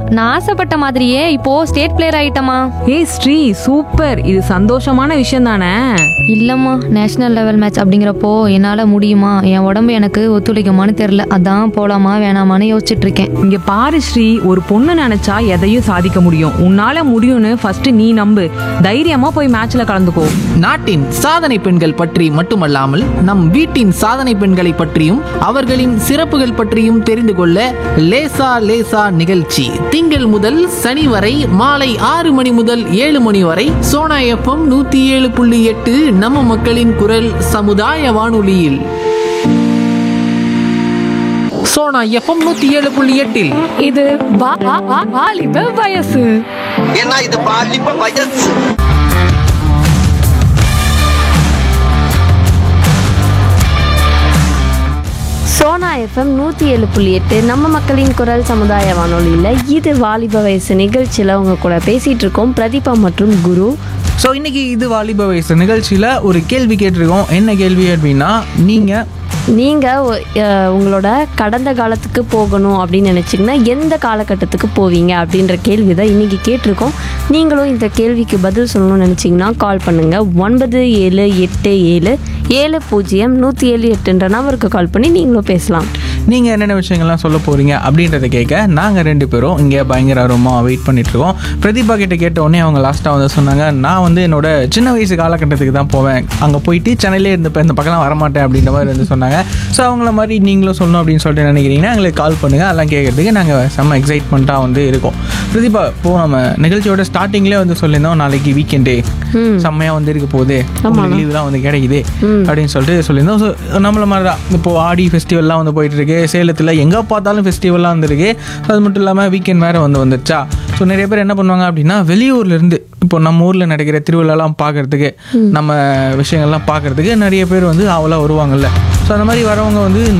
நான் ஆசைப்பட்ட மாதிரியே இப்போ ஸ்டேட் பிளேயர் ஆயிட்டமா ஏய் ஸ்ரீ சூப்பர் இது சந்தோஷமான விஷயம் தானே இல்லம்மா நேஷனல் லெவல் மேட்ச் அப்படிங்கிறப்போ என்னால முடியுமா என் உடம்பு எனக்கு ஒத்துழைக்குமான்னு தெரியல அதான் போலாமா வேணாமான்னு யோசிச்சுட்டு இருக்கேன் இங்க பாரு ஸ்ரீ ஒரு பொண்ணு நினைச்சா எதையும் சாதிக்க முடியும் உன்னால முடியும்னு ஃபர்ஸ்ட் நீ நம்பு தைரியமா போய் மேட்ச்ல கலந்துக்கோ நாட்டின் சாதனை பெண்கள் பற்றி மட்டுமல்லாமல் நம் வீட்டின் சாதனை பெண்களை பற்றியும் அவர்களின் சிறப்புகள் பற்றியும் தெரிந்து கொள்ள லேசா லேசா நிகழ்ச்சி திங்கள் முதல் சனி வரை மாலை ஆறு மணி முதல் ஏழு மணி வரை சோனா எஃப்எம் நூத்தி ஏழு புள்ளி எட்டு நம்ம மக்களின் குரல் சமுதாய வானொலியில் சோனா எஃப்எம் நூத்தி ஏழு புள்ளி எட்டில் இது வா- வா- வா- வாலிப வயசு ஏன்னா இது பாலிப்ப வயசு சோனா எஃப்எம் நூற்றி ஏழு புள்ளி எட்டு நம்ம மக்களின் குரல் சமுதாய வானொலியில் இது வாலிப வயசு நிகழ்ச்சியில் உங்க கூட பேசிகிட்டு இருக்கோம் பிரதீபா மற்றும் குரு ஸோ இன்னைக்கு இது வாலிப வயசு நிகழ்ச்சியில் ஒரு கேள்வி கேட்டிருக்கோம் என்ன கேள்வி அப்படின்னா நீங்கள் நீங்கள் உங்களோட கடந்த காலத்துக்கு போகணும் அப்படின்னு நினச்சிங்கன்னா எந்த காலகட்டத்துக்கு போவீங்க அப்படின்ற கேள்வி தான் இன்றைக்கி கேட்டிருக்கோம் நீங்களும் இந்த கேள்விக்கு பதில் சொல்லணும்னு நினச்சிங்கன்னா கால் பண்ணுங்கள் ஒன்பது ஏழு எட்டு ஏழு ஏழு பூஜ்ஜியம் நூற்றி ஏழு எட்டுன்ற நம்பருக்கு கால் பண்ணி நீங்களும் பேசலாம் நீங்கள் என்னென்ன விஷயங்கள்லாம் சொல்ல போகிறீங்க அப்படின்றத கேட்க நாங்கள் ரெண்டு பேரும் இங்கே பயங்கர ஆர்வமாக வெயிட் பண்ணிகிட்ருக்கோம் பிரதீபா கிட்ட கேட்ட உடனே அவங்க லாஸ்ட்டாக வந்து சொன்னாங்க நான் வந்து என்னோட சின்ன வயசு காலகட்டத்துக்கு தான் போவேன் அங்கே போயிட்டு சென்னையிலே இருந்தப்போ இந்த பக்கம்லாம் வரமாட்டேன் அப்படின்ற மாதிரி வந்து சொன்னாங்க ஸோ அவங்கள மாதிரி நீங்களும் சொல்லணும் அப்படின்னு சொல்லிட்டு நினைக்கிறீங்கன்னா எங்களுக்கு கால் பண்ணுங்கள் அதெல்லாம் கேட்கறதுக்கு நாங்கள் செம்ம எக்ஸைட்மெண்ட்டாக வந்து இருக்கோம் பிரதீபா இப்போ நம்ம நிகழ்ச்சியோட ஸ்டார்டிங்லேயே வந்து சொல்லியிருந்தோம் நாளைக்கு வீக்கெண்டு செம்மையாக வந்து இருக்க போகுது உங்களுக்கு லீவ் தான் வந்து கிடைக்குது அப்படின்னு சொல்லிட்டு சொல்லியிருந்தோம் ஸோ நம்மள மாதிரி தான் இப்போ ஆடி ஃபெஸ்டிவல்லாம் வந்து போயிட்டு இருக்கு சேலத்தில் எங்கே பார்த்தாலும் ஃபெஸ்டிவல்லாம் வந்துருக்கு அது மட்டும் இல்லாமல் வீக்கெண்ட் வேறு வந்து வந்துருச்சா ஸோ நிறைய பேர் என்ன பண்ணுவாங்க அப்படின்னா வெளியூர்ல இருந்து இப்போ நம்ம ஊரில் நடக்கிற திருவிழாலாம் பார்க்கறதுக்கு நம்ம விஷயங்கள்லாம் பார்க்கறதுக்கு நிறைய பேர் வந்து அவளாக வருவாங்கல்ல ஸோ அந்த மாதிரி வரவங்க வந்து